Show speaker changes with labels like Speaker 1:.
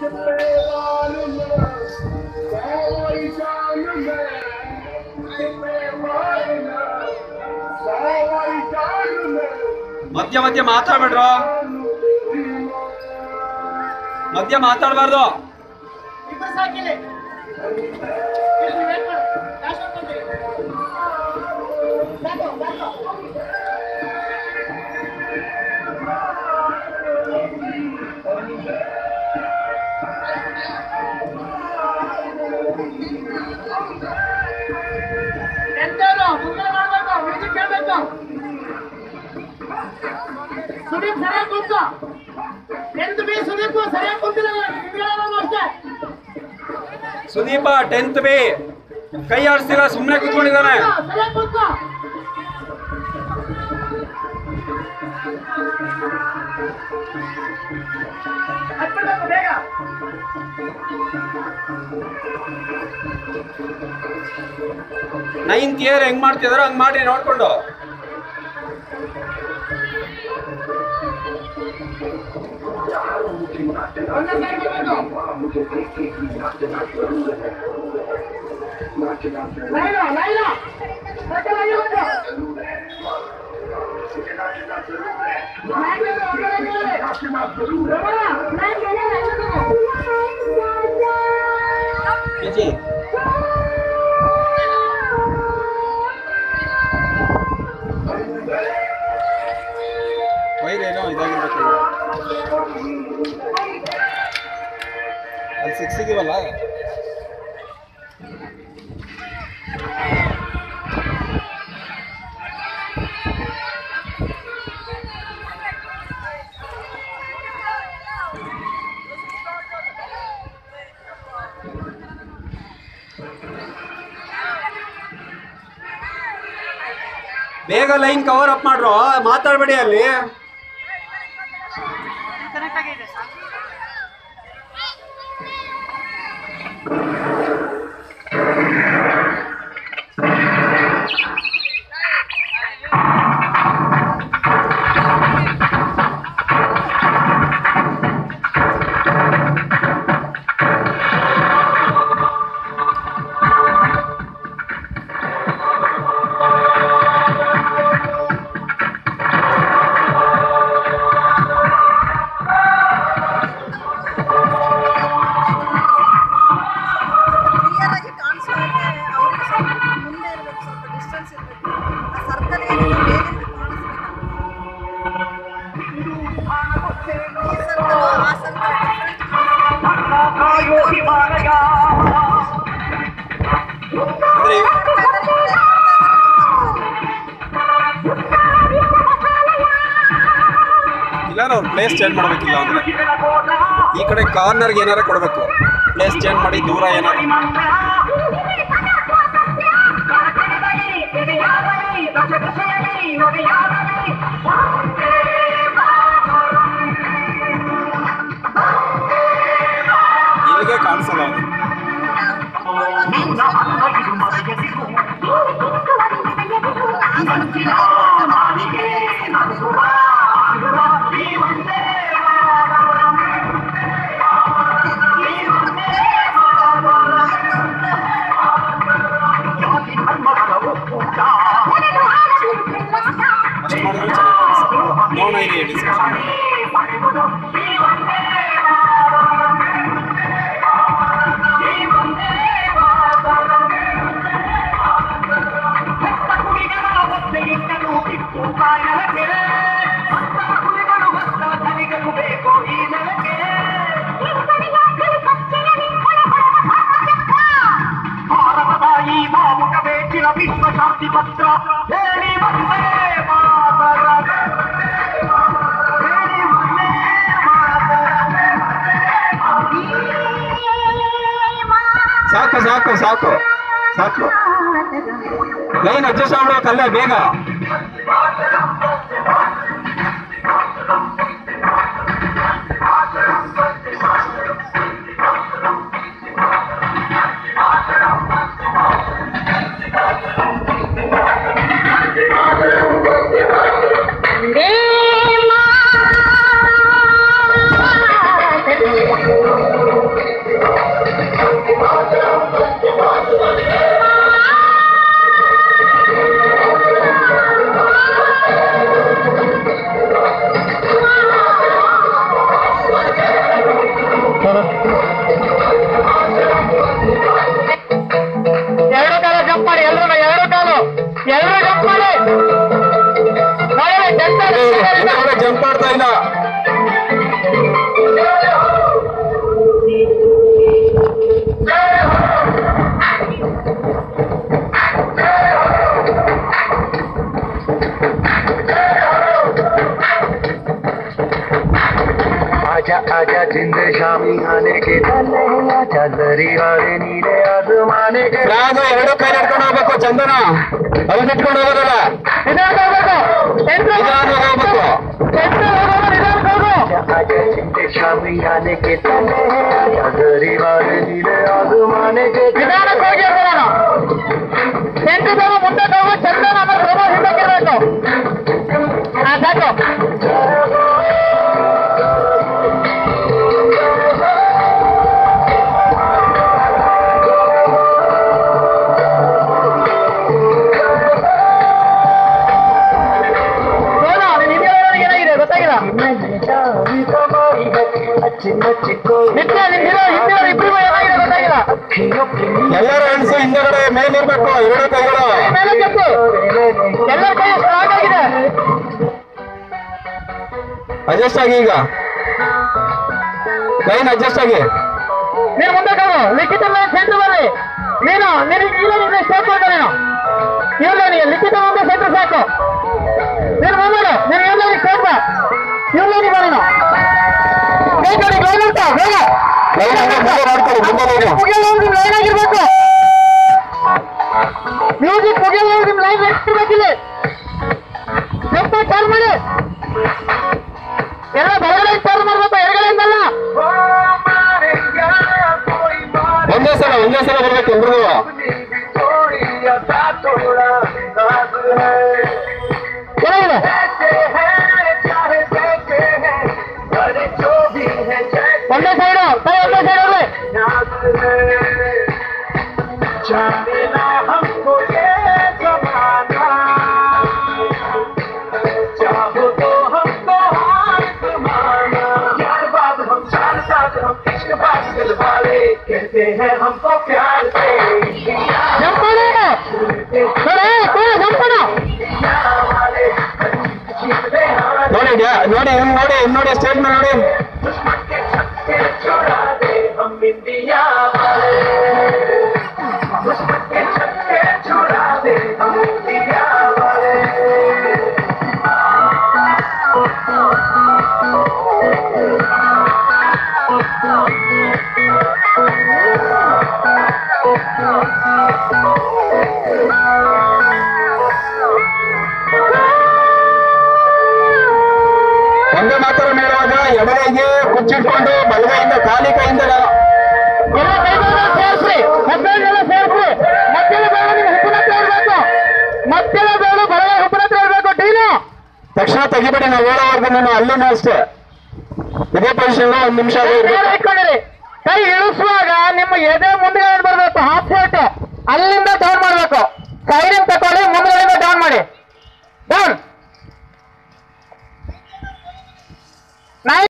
Speaker 1: ಮಧ್ಯ ಮಧ್ಯ ಮಾತಾಡ್ಬೇಡ್ರು ಮಧ್ಯ ಮಾತಾಡಬಾರ್ದು
Speaker 2: ಇಬ್ಬರು ಸಾಕಿಲ್ಲ ಇಲ್ಲಿ ವೇಟ್ ಮಾಡು ಲಾಸ್ಟ್ ಹೋಗ್ತೀವಿ ಸಾಕು ಸಾಕು ಎಂತವ್ರು ಮುಂದೆ ಮಾಡ್ಬೇಕು ಮ್ಯೂಸಿಕ್ ಕೇಳ್ಬೇಕು ಸುದೀಪ್ ಸರಿಯಾಗಿ ಕೂತ್ಕೋ ಎಂತ ಬಿ ಸುದೀಪ್ ಸರಿಯಾಗಿ ಕೂತಿಲ್ಲ ನಿಮ್ಗೆ ಅಷ್ಟೇ
Speaker 1: ಸುದೀಪ ಟೆಂತ್ ಬಿ ಕೈ ಆಡಿಸ್ತಿಲ್ಲ ಸುಮ್ಮನೆ ಕುತ್ಕೊಂಡಿದ್ದಾನೆ
Speaker 2: ಸರಿಯಾಗಿ ಕೂತ್ಕೋ ಹತ್ಬಿಡ್ಬೇಕು ಬೇಗ
Speaker 1: ನೈನ್ತ್ ಇಯರ್ ಹೆಂಗ್ ಮಾಡ್ತಿದಾರೋ ಹಂಗ್ ಮಾಡಿ ನೋಡ್ಕೊಂಡು
Speaker 2: ಒಂದೇ ಸೈಡ್ ಬರ್ಬೇಕು ಲೈನ ಲೈನ ಮತ್ತೆ ಲೈನ್ ಬಂದು ಲೈನ್ ಬಂದು, ಒಂದೇ ಲೈನ್ ಬಂದು. ರಮಣ, ಲೈನ್ ಬಂದು, ಲೈನ್ ಬಂದು.
Speaker 1: ವಿಜಿ ವೈರೇನೋ ಇದಾಗಿರ್ಬೇಕು ಅಲ್ಲಿ ಸಿಕ್ಸ್ ಇದೀವಲ್ಲ ಬೇಗ ಲೈನ್ ಕವರ್ ಅಪ್ ಮಾಡ್ರು ಮಾತಾಡ್ಬೇಡಿ ಅಲ್ಲಿ
Speaker 3: ಕ್ಲಿಯರ್ ಆಗಿ ಕಾಣಿಸೋ ಹಾಗೆ ಅವ್ರಿಗೆ ಸ್ವಲ್ಪ ಮುಂದೆ ಇರಬೇಕು ಸ್ವಲ್ಪ ಡಿಸ್ಟೆನ್ಸ್ ಇರಬೇಕು ಆ ಸರ್ಕಲ್ ಏನಿದೆ ಬೇರೆ ಕಾಣಿಸ್ಬೇಕು ಈ ಸರ್ಕಲ್ ಆ ಸರ್ಕಲ್
Speaker 1: ಅಂದ್ರೆ ಇಲ್ಲ ಅವ್ರು ಪ್ಲೇಸ್ ಚೇಂಜ್ ಮಾಡ್ಬೇಕಿಲ್ಲ ಅಂದ್ರೆ ಈ ಕಡೆ ಕಾರ್ನರ್ಗೆ ಏನಾರ ಕೊಡಬೇಕು ಪ್ಲೇಸ್ ಚೇಂಜ್ ಮಾಡಿ ದೂರ ಏನಾರ ಇಲ್ಲಿಗೆ ಕಾಣಿಸಲ್ಲ ಅದು ಅಷ್ಟು ಮಾಡಿದ್ರೆ ಚೆನ್ನಾಗಿ ಕಾಣಿಸುತ್ತೆ ನೋಡೋಣ ಇಲ್ಲಿ ಡಿಸ್ಕಷನ್
Speaker 4: ಭಾರತದ ಈ ಬಾವುಟ ಬೇಕಿನ ವಿಶ್ವ ಶಾಂತಿ ಪತ್ರ ಹೇಳಿ ಬಂದೇ ಮಾತರ ಹೇಳಿ ಬಂದೇ
Speaker 1: ಸಾಕು ಸಾಕು ಸಾಕು ಸಾಕು ಲೈನ್ ಅಡ್ಜಸ್ಟ್ ಆಗ್ಬಿಡ್ಬೇಕಲ್ಲ ಬೇಗ
Speaker 5: ವಂದೇ ಮಾತರಂ. ಎರಡು ಕಾಲ ಜಂಪ್ ಮಾಡಿ ಎಲ್ಲರೂ ಎರಡು ಕಾಲು ಎಲ್ಲರೂ ಜಂಪ್ ಮಾಡಿ ನೋಡಿ ಟೆಂಟ್
Speaker 1: ಹಿಂದೆ ಜಂಪ್ ಮಾಡ್ತಾ ಇಲ್ಲ
Speaker 6: आजा आजा जिंद शामी आने के तले आजा दरी वाले नीले आसमाने के
Speaker 1: ಫ್ಲಾಗ್ ಎರಡು ಕೈ ಹಿಡ್ಕೊಂಡು ಹೋಗ್ಬೇಕು ಚಂದನ ಅಲ್ಲಿ ಬಿಟ್ಕೊಂಡು ಹೋಗೋದಲ್ಲ ನಿಧಾನವಾಗಿ ಹೋಗ್ಬೇಕು
Speaker 6: आजा जिंद शामी आने के तले आजा दरी वाले नीले आसमाने के
Speaker 5: ನಿಧಾನಕ್ಕೆ ಹೋಗಿ ಹೋಗೋಣ ಟೆಂಟ್ ಬೇಗ ಮುಂದೆ ಹೋಗು ಚಂದನ ಆಮೇಲೆ ರೋಬೋ ಹಿಂದಕ್ಕಿರ್ಬೇಕು ಹಾ ಸಾಕು ಸೋನಾ, ನಿನ್ ಹಿಂದೆ ಹೇಳೋನಿಗೆ ಏನಾಗಿದೆ ಗೊತ್ತಾಗಿಲ್ಲ
Speaker 6: जावी कमाई है अच्छी अच्छी कोई
Speaker 5: ನಿತ್ಯ ನಿನ್ ಹಿಂದೆ ಹಿಂದೆ ಇಬ್ಬರಿಗೂ ಏನಾಗಿದೆ ಗೊತ್ತಾಗಿಲ್ಲ
Speaker 6: अखियों की
Speaker 1: ಎಲ್ಲರ ಹೆಣ್ಸು ಹಿಂದೆಗಡೆ ಮೇಲಿರ್ಬೇಕು ಎರಡು ಕೈಗಳು
Speaker 5: ಮೇಲೆ ಕೆತ್ತು ಎಲ್ಲರ ಕೈ ಸ್ಟ್ರಾಂಗ್ ಆಗಿದೆ
Speaker 1: ಅಡ್ಜಸ್ಟ್ ಆಗಿ ಈಗ ಲೈನ್ ಅಡ್ಜಸ್ಟ್ ಆಗಿ
Speaker 5: ನೀನು ಮುಂದೆ ಹೋಗು ಲಿಖಿತ ಸೆಂಟರ್ ಬರ್ರಿ ನೀನು ನಿನಗೆ ಇಲ್ಲ ನಿನ್ನ ಸ್ಟೇಪ್ ಮಾಡು ನೀನು ಇವ್ರನಿಗೆ ಲಿಖಿತ ಮುಂದೆ ಸೆಂಟರ್ ಸಾಕು ನೀನು ಮುಂದೆ ನೀನು ಇವ್ರನಿಗೆ ಸ್ಟೇಪ್ ಇವ್ರನಿಗೆ ಬರೀ ನೀನು ಕೈ ಕಡೆ ಲೈನ್ ಉಂಟಾ ಬೇಗ
Speaker 1: ಲೈನ್ ಹಂಗೆ ಮುಂದೆ ಮಾಡ್ಕೊಳ್ಳಿ ಮುಂದೆ ಲೈನು
Speaker 5: ಮುಗಿಯಲ್ಲ ನಿಮ್ ಲೈನ್ ಆಗಿರ್ಬೇಕು ಮ್ಯೂಸಿಕ್ ಮುಗಿಯಲ್ಲ ನಿಮ್ ಲೈನ್ ಇರ್ಬೇಕಿಲ್ಲ ಸ್ವಲ್ಪ ಟರ್ನ್ ಮಾಡಿ ಎಲ್ಲ ಬಲಗಡೆ ಟರ್ನ್ ಮಾಡ್ಬೇಕು ಎಡಗಡೆಯಿಂದಲ್ಲ
Speaker 1: ಒಂದೇ ಸಲ ಒಂದೇ ಸಲ ಬರ್ಬೇಕು ಎಲ್ರಿಗೂ
Speaker 5: ಏನಾಗಿದೆ ಒಂದೇ ಸೈಡು ಕೈ ಒಂದೇ ಸೈಡ್ ಹೋಗ್ಲಿ
Speaker 6: हमको ये जमाना चाहो तो हमको हार जमाना यार बात हम साथ साथ हम इश्क बात दिल वाले कहते हैं हमको प्यार से
Speaker 5: ಜಂಪ್ ಮಾಡಿ ನೋಡಿ ಕೂಡ ಜಂಪ್ ಮಾಡು
Speaker 6: वाले जीतते हैं
Speaker 1: ನೋಡಿ ಡ್ಯಾ- ನೋಡಿ ಇವ್ನು ನೋಡಿ ಇವ್ನು ನೋಡಿ ಸ್ಟೇಟ್ ನೋಡಿ
Speaker 6: दुश्मन के छक्के छुड़ा दे हम इंडिया वाले दुश्मन के छक्के छुड़ा दे हम इंडिया वाले
Speaker 1: ಒಂದೇ ಮಾತ್ರ ಹೇಳುವಾಗ ಎಡಗೈಗೆ ಕುಚ್ಚಿಟ್ಕೊಂಡು ಬಲಗೈಯಿಂದ ಖಾಲಿ ಕೈಯಿಂದ
Speaker 5: ಎಲ್ಲ ಕೈಗಳನ್ನು ಸೇರಿಸಿ ಮಕ್ಕಳನ್ನೆಲ್ಲ ಸೇರಿಸಿ ಮಧ್ಯದ ಬೇಡ ನೀವು ಹುಬ್ಬನ ಹತ್ರ ಇರಬೇಕು ಮಧ್ಯದ ಬೇಡ ಬರಗ ಹುಬ್ಬನ ಹತ್ರ ಇರಬೇಕು ಟೀನು
Speaker 1: ತಕ್ಷಣ ತೆಗಿಬೇಡಿ ನಾವು ಹೇಳೋವರೆಗೂ ನಾನು ಅಲ್ಲೂ ಅಷ್ಟೇ ಇದೇ ಪೊಸಿಷನ್ ಒಂದ್ ನಿಮಿಷ
Speaker 5: ನೇರ ಇಟ್ಕೊಂಡಿರಿ ಕೈ ಇಳಿಸುವಾಗ ನಿಮ್ಮ ಎದೆ ಮುಂದೆ ಬರಬೇಕು ಹಾಫ್ ಶರ್ಟ್ ಅಲ್ಲಿಂದ ಡೌನ್ ಮಾಡಬೇಕು ಸೈಡಿಂಗ್ ತಕೊಳ್ಳಿ ಮುಂದ್ಗಡೆಯಿಂದ ಡೌನ್ ಮಾಡಿ ಡೌನ್